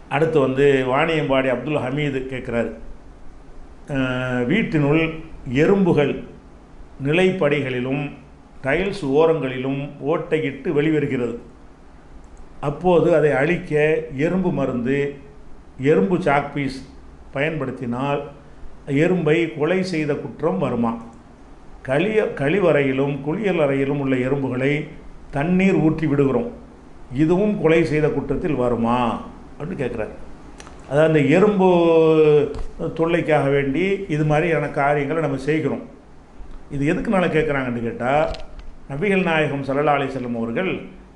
அடுத்து வந்து வாணியம்பாடி அப்துல் ஹமீது கேட்குறாரு வீட்டினுள் எறும்புகள் நிலைப்படிகளிலும் டைல்ஸ் ஓரங்களிலும் ஓட்டையிட்டு வெளிவருகிறது அப்போது அதை அழிக்க எறும்பு மருந்து எறும்பு சாக்பீஸ் பயன்படுத்தினால் எறும்பை கொலை செய்த குற்றம் வருமா களிய கழிவறையிலும் குளியல் அறையிலும் உள்ள எறும்புகளை தண்ணீர் ஊற்றி விடுகிறோம் இதுவும் கொலை செய்த குற்றத்தில் வருமா அப்படின்னு கேட்குறாரு அதாவது அந்த எறும்பு தொல்லைக்காக வேண்டி இது மாதிரியான காரியங்களை நம்ம செய்கிறோம் இது எதுக்குனால கேட்குறாங்கன்னு கேட்டால் நபிகள் நாயகம் சல்லல்லா அலி செல்லம் அவர்கள்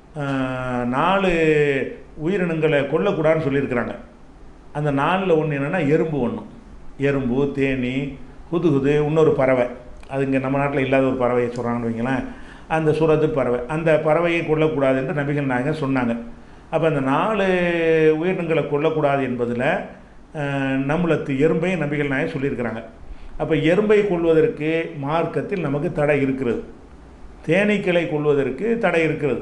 ஆஹ், நாலு உயிரினங்களை கொல்லக்கூடாதுன்னு சொல்லியிருக்கிறாங்க அந்த நாலில் ஒன்று என்னென்னா எறும்பு ஒன்று எறும்பு தேனி குதுகுது இன்னொரு பறவை அது இங்கே நம்ம நாட்டில் இல்லாத ஒரு பறவையை சொல்கிறாங்கன்னு வைங்களேன் அந்த சுரத்து பறவை அந்த பறவையை கொல்லக்கூடாது என்று நபிகள் நாயகர் சொன்னாங்க அப்போ அந்த நாலு உயிரினங்களை கொல்லக்கூடாது என்பதில் நம்மளத்து எறும்பை நபிகள் நாயகம் சொல்லியிருக்கிறாங்க அப்போ எறும்பை கொள்வதற்கு மார்க்கத்தில் நமக்கு தடை இருக்கிறது தேனீக்களை கொள்வதற்கு தடை இருக்கிறது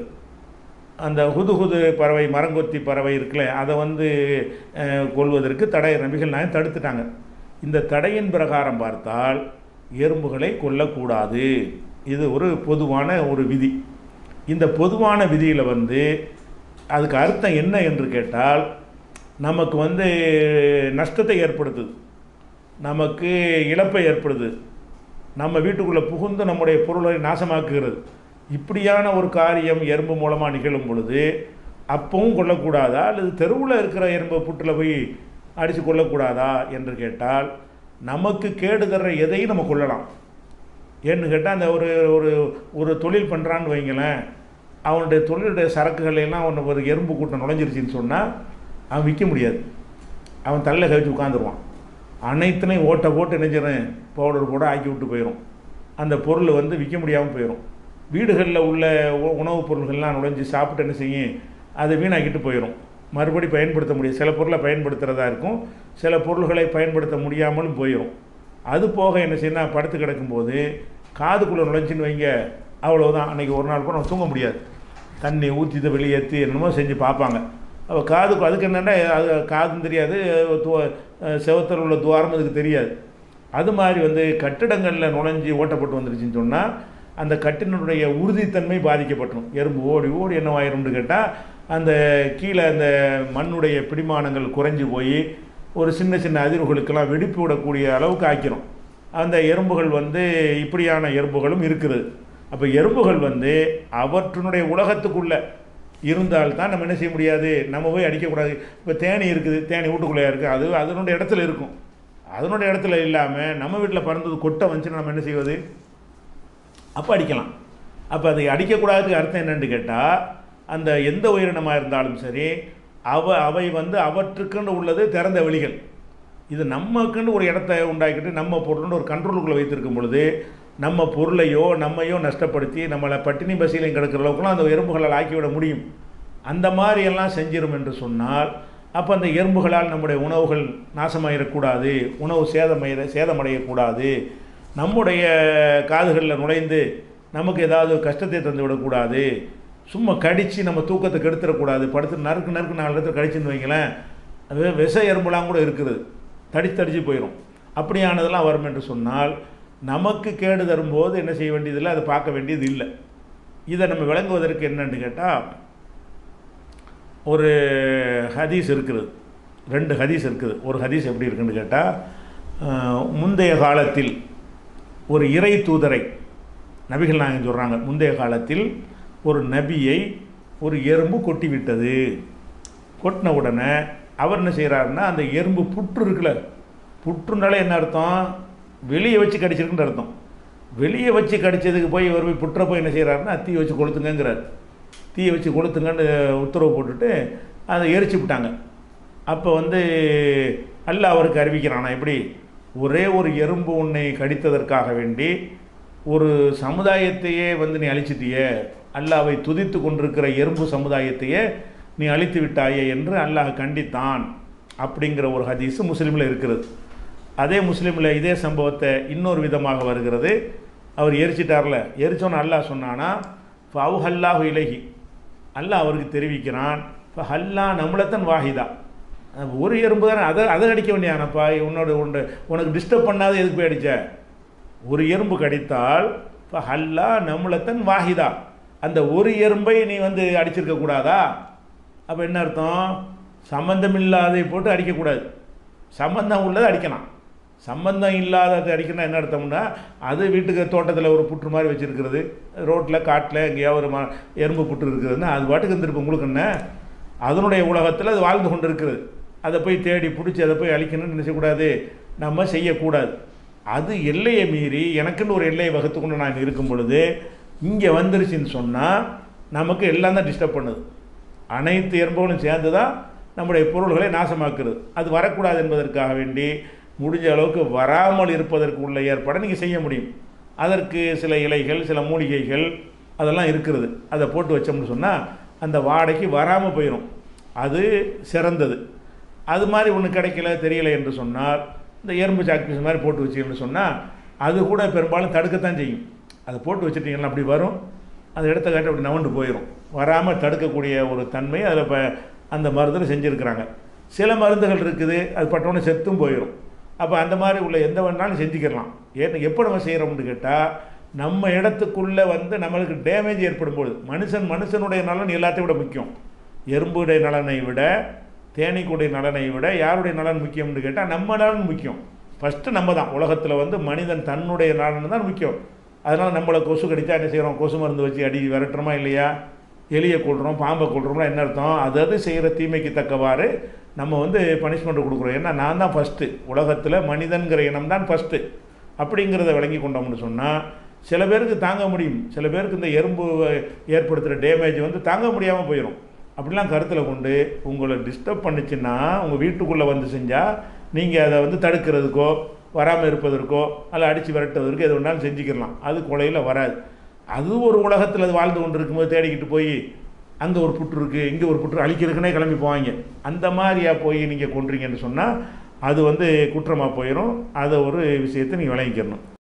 அந்த ஹுதுஹுது பறவை மரங்கொத்தி பறவை இருக்குல்ல அதை வந்து அஹ், கொள்வதற்கு தடை நபிகள் நாயகம் தடுத்துட்டாங்க இந்த தடையின் பிரகாரம் பார்த்தால் எறும்புகளை கொல்லக்கூடாது இது ஒரு பொதுவான ஒரு விதி இந்த பொதுவான விதியில் வந்து அதுக்கு அர்த்தம் என்ன என்று கேட்டால் நமக்கு வந்து நஷ்டத்தை ஏற்படுத்துது நமக்கு இழப்பை ஏற்படுது நம்ம வீட்டுக்குள்ளே புகுந்து நம்முடைய பொருளை நாசமாக்குகிறது இப்படியான ஒரு காரியம் எறும்பு மூலமாக நிகழும் பொழுது அப்பவும் கொல்லக்கூடாதா அல்லது தெருவில் இருக்கிற எறும்பை புற்றில் போய் அடித்து கொல்லக்கூடாதா என்று கேட்டால் நமக்கு கேடு தர்ற எதையும் நம்ம கொள்ளலாம் ஏன்னு கேட்டால் அந்த ஒரு ஒரு ஒரு தொழில் பண்ணுறான்னு வைங்களேன் அவனுடைய தொழிலுடைய சரக்குகள் எல்லாம் அவன் ஒரு எறும்பு கூட்டம் நுழைஞ்சிருச்சின்னு சொன்னால் அவன் விற்க முடியாது அவன் தலையில் கழிச்சு உட்காந்துருவான் அனைத்துனையும் ஓட்டை போட்டு நினைச்சிடறேன் பவுடர் போட ஆக்கி விட்டு போயிடும் அந்த பொருள் வந்து விற்க முடியாமல் போயிடும் வீடுகளில் உள்ள உ- உணவுப் பொருள்கள்லாம் நுழைஞ்சு சாப்பிட்டு என்ன செய்யும் அதை வீணாக்கிட்டு போயிடும் மறுபடி பயன்படுத்த முடியும் சில பொருளை பயன்படுத்துகிறதா இருக்கும் சில பொருள்களை பயன்படுத்த முடியாமலும் போயிடும் அது போக என்ன செய்யணும் படுத்து கிடக்கும்போது காதுக்குள்ளே நுழைஞ்சின்னு வைங்க அவ்வளவுதான் அன்றைக்கி ஒரு நாள் கூட நம்ம தூங்க முடியாது தண்ணி ஊற்றி இதை வெளியேற்றி என்னமோ செஞ்சு பார்ப்பாங்க அப்போ காதுக்கு அதுக்கு என்னென்னா அது காதும் தெரியாது து- செவத்தில் உள்ள துவாரம் அதுக்கு தெரியாது அது மாதிரி வந்து கட்டிடங்களில் நுழைஞ்சி ஓட்டப்பட்டு வந்துருச்சுன்னு சொன்னால் அந்த கட்டினுடைய உறுதித்தன்மை பாதிக்கப்பட்டுரும் எறும்பு ஓடி ஓடி என்னவாயிரும்னு கேட்டால் அந்த கீழே அந்த மண்ணுடைய பிடிமானங்கள் குறைஞ்சி போய் ஒரு சின்ன சின்ன அதிர்வுகளுக்கெல்லாம் வெடிப்பு விடக்கூடிய அளவுக்கு ஆக்கிரும் அந்த எறும்புகள் வந்து இப்படியான எறும்புகளும் இருக்குது அப்போ எறும்புகள் வந்து அவற்றினுடைய உலகத்துக்குள்ள இருந்தால் தான் நம்ம என்ன செய்ய முடியாது நம்ம போய் அடிக்கக்கூடாது இப்போ தேனி இருக்குது தேனி வீட்டுக்குள்ளே இருக்குது அது அதனுடைய இடத்துல இருக்கும் அதனுடைய இடத்துல இல்லாமல் நம்ம வீட்டில் பறந்தது கொட்டை வந்துச்சுன்னா நம்ம என்ன செய்வது அப்போ அடிக்கலாம் அப்போ அதை அடிக்கக்கூடாதுக்கு அர்த்தம் என்னன்னு கேட்டால் அந்த எந்த உயிரினமாக இருந்தாலும் சரி அவ அவை வந்து அவற்றுக்குன்னு உள்ளது திறந்த வெளிகள் இது நமக்குன்னு ஒரு இடத்த உண்டாக்கிட்டு நம்ம பொருள்னு ஒரு கண்ட்ரோலுக்குள்ளே வைத்திருக்கும் பொழுது நம்ம பொருளையோ நம்மையோ நஷ்டப்படுத்தி நம்மளை பட்டினி பசியிலையும் கிடக்கிற அளவுக்குலாம் அந்த எறும்புகளால் ஆக்கிவிட முடியும் அந்த மாதிரி எல்லாம் செஞ்சிரும் என்று சொன்னால் அப்போ அந்த எறும்புகளால் நம்முடைய உணவுகள் நாசமாயிடக்கூடாது உணவு சேதமடைய சேதமடையக்கூடாது நம்முடைய காதுகளில் நுழைந்து நமக்கு ஏதாவது கஷ்டத்தை தந்து விடக்கூடாது சும்மா கடித்து நம்ம தூக்கத்தை கெடுத்துடக்கூடாது படுத்து நறுக்கு நறுக்கு நாலு இடத்துல கடிச்சுன்னு வைங்களேன் அது விஷ எறும்புலாம் கூட இருக்குது தடிச்சு தடிச்சு போயிடும் அப்படியானதெல்லாம் வரும் என்று சொன்னால் நமக்கு கேடு தரும்போது என்ன செய்ய வேண்டியதில்லை அதை பார்க்க வேண்டியது இல்லை இதை நம்ம விளங்குவதற்கு என்னன்னு கேட்டால் ஒரு ஹதீஸ் இருக்குது ரெண்டு ஹதீஸ் இருக்குது ஒரு ஹதீஸ் எப்படி இருக்குன்னு கேட்டால் முந்தைய காலத்தில் ஒரு இறை தூதரை நபிகள் நாயகம் சொல்கிறாங்க முந்தைய காலத்தில் ஒரு நபியை ஒரு எறும்பு கொட்டி விட்டது கொட்டின உடனே அவர் என்ன செய்கிறாருன்னா அந்த எறும்பு புற்று இருக்குல்ல புற்றுனால என்ன அர்த்தம் வெளியே வச்சு கடிச்சிருக்குன்ற அர்த்தம் வெளியே வச்சு கடிச்சதுக்கு போய் இவர் போய் புற்றை போய் என்ன செய்கிறாருன்னா தீ வச்சு கொளுத்துங்கங்கிறார் தீயை வச்சு கொளுத்துங்கன்னு உத்தரவு போட்டுட்டு அதை எரிச்சு விட்டாங்க அப்போ வந்து அல்லாஹ் அவருக்கு அறிவிக்கிறானா எப்படி ஒரே ஒரு எறும்பு உன்னை கடித்ததற்காக வேண்டி ஒரு சமுதாயத்தையே வந்து நீ அழிச்சிட்டியே அல்லாவை துதித்து கொண்டிருக்கிற எறும்பு சமுதாயத்தையே நீ அழித்து விட்டாயே என்று அல்லாஹ் கண்டித்தான் அப்படிங்கிற ஒரு ஹதீஸ் முஸ்லீமில் இருக்கிறது அதே முஸ்லீமில் இதே சம்பவத்தை இன்னொரு விதமாக வருகிறது அவர் எரிச்சிட்டார்ல எரிச்சோன்னு அல்லாஹ் சொன்னானா ஃபவு ஹல்லாஹு இலகி அல்லாஹ் அவருக்கு தெரிவிக்கிறான் இப்போ ஹல்லா நம்மளத்தன் வாஹிதா அப்ப ஒரு எறும்பு தானே அதை அதை அடிக்க வேண்டியானப்பா உன்னோட உண்டு உனக்கு டிஸ்டர்ப் பண்ணாத எதுக்கு போய் அடிச்ச ஒரு எறும்பு கடித்தால் இப்போ ஹல்லா நமுலத்தன் வாஹிதா அந்த ஒரு எறும்பை நீ வந்து அடிச்சிருக்க கூடாதா அப்போ என்ன அர்த்தம் சம்பந்தம் இல்லாதை போட்டு அடிக்கக்கூடாது சம்பந்தம் உள்ளதை அடிக்கலாம் சம்பந்தம் இல்லாததை அடிக்கணும் என்ன அர்த்தம்னா அது வீட்டுக்கு தோட்டத்தில் ஒரு புற்று மாதிரி வச்சுருக்கிறது ரோட்டில் காட்டில் எங்கேயாவது ஒரு ம எறும்பு புற்று இருக்குதுன்னா அது பாட்டுக்கு இருந்திருப்போம் உங்களுக்கு என்ன அதனுடைய உலகத்தில் அது வாழ்ந்து கொண்டு இருக்குது அதை போய் தேடி பிடிச்சி அதை போய் அழிக்கணும்னு நினைச்சக்கூடாது நம்ம செய்யக்கூடாது அது எல்லையை மீறி எனக்குன்னு ஒரு எல்லையை வகுத்து கொண்டு நான் இருக்கும் பொழுது இங்கே வந்துருச்சுன்னு சொன்னால் நமக்கு எல்லாம் தான் டிஸ்டர்ப் பண்ணுது அனைத்து எறும்புகளும் சேர்ந்து தான் நம்முடைய பொருள்களை நாசமாக்குறது அது வரக்கூடாது என்பதற்காக வேண்டி முடிஞ்ச அளவுக்கு வராமல் இருப்பதற்கு உள்ள ஏற்பாடை நீங்கள் செய்ய முடியும் அதற்கு சில இலைகள் சில மூலிகைகள் அதெல்லாம் இருக்கிறது அதை போட்டு வச்சோம்னு சொன்னால் அந்த வாடைக்கு வராமல் போயிடும் அது சிறந்தது அது மாதிரி ஒன்று கிடைக்கல தெரியல என்று சொன்னால் இந்த எறும்பு சாக்பீஸ் மாதிரி போட்டு வச்சிங்கன்னு சொன்னால் அது கூட பெரும்பாலும் தடுக்கத்தான் செய்யும் அதை போட்டு வச்சுட்டிங்கன்னா அப்படி வரும் அந்த இடத்த காட்டி அப்படி நவண்டு போயிடும் வராமல் தடுக்கக்கூடிய ஒரு தன்மை அதில் இப்போ அந்த மருந்தில் செஞ்சுருக்கிறாங்க சில மருந்துகள் இருக்குது அது பட்டோன்னே செத்தும் போயிடும் அப்போ அந்த மாதிரி உள்ள எந்த வேணாலும் செஞ்சுக்கலாம் ஏன் எப்போ நம்ம செய்கிறோம்னு கேட்டால் நம்ம இடத்துக்குள்ளே வந்து நம்மளுக்கு டேமேஜ் ஏற்படும் பொழுது மனுஷன் மனுஷனுடைய நலன் எல்லாத்தையும் விட முக்கியம் எறும்புடைய நலனை விட தேனீக்குடைய நலனை விட யாருடைய நலன் முக்கியம்னு கேட்டால் நம்ம நலன் முக்கியம் ஃபஸ்ட்டு நம்ம தான் உலகத்தில் வந்து மனிதன் தன்னுடைய நலன் தான் முக்கியம் அதனால் நம்மளை கொசு கடித்தா என்ன செய்கிறோம் கொசு மருந்து வச்சு அடி விரட்டுறோமா இல்லையா எலியை கொள்கிறோம் பாம்பை கொள்கிறோம்னா என்ன அர்த்தம் அது அது செய்கிற தீமைக்கு தக்கவாறு நம்ம வந்து பனிஷ்மெண்ட் கொடுக்குறோம் ஏன்னா நான் தான் ஃபஸ்ட்டு உலகத்தில் மனிதன்கிற இனம் தான் ஃபஸ்ட்டு அப்படிங்கிறத விளங்கி கொண்டோம்னு சொன்னால் சில பேருக்கு தாங்க முடியும் சில பேருக்கு இந்த எறும்பு ஏற்படுத்துகிற டேமேஜ் வந்து தாங்க முடியாமல் போயிடும் அப்படிலாம் கருத்தில் கொண்டு உங்களை டிஸ்டர்ப் பண்ணுச்சுன்னா உங்கள் வீட்டுக்குள்ளே வந்து செஞ்சால் நீங்கள் அதை வந்து தடுக்கிறதுக்கோ வராமல் இருப்பதற்கோ அல்ல அடித்து விரட்டுவதற்கோ எது வேணாலும் செஞ்சுக்கலாம் அது கொலையில் வராது அது ஒரு உலகத்தில் அது வாழ்ந்து கொண்டு இருக்கும்போது தேடிக்கிட்டு போய் அங்கே ஒரு புற்று இருக்குது இங்கே ஒரு புற்று அழிக்கிறதுக்குனே கிளம்பி போவாங்க அந்த மாதிரியா போய் நீங்கள் கொன்றீங்கன்னு சொன்னால் அது வந்து குற்றமாக போயிடும் அதை ஒரு விஷயத்தை நீங்கள் விளங்கிக்கணும்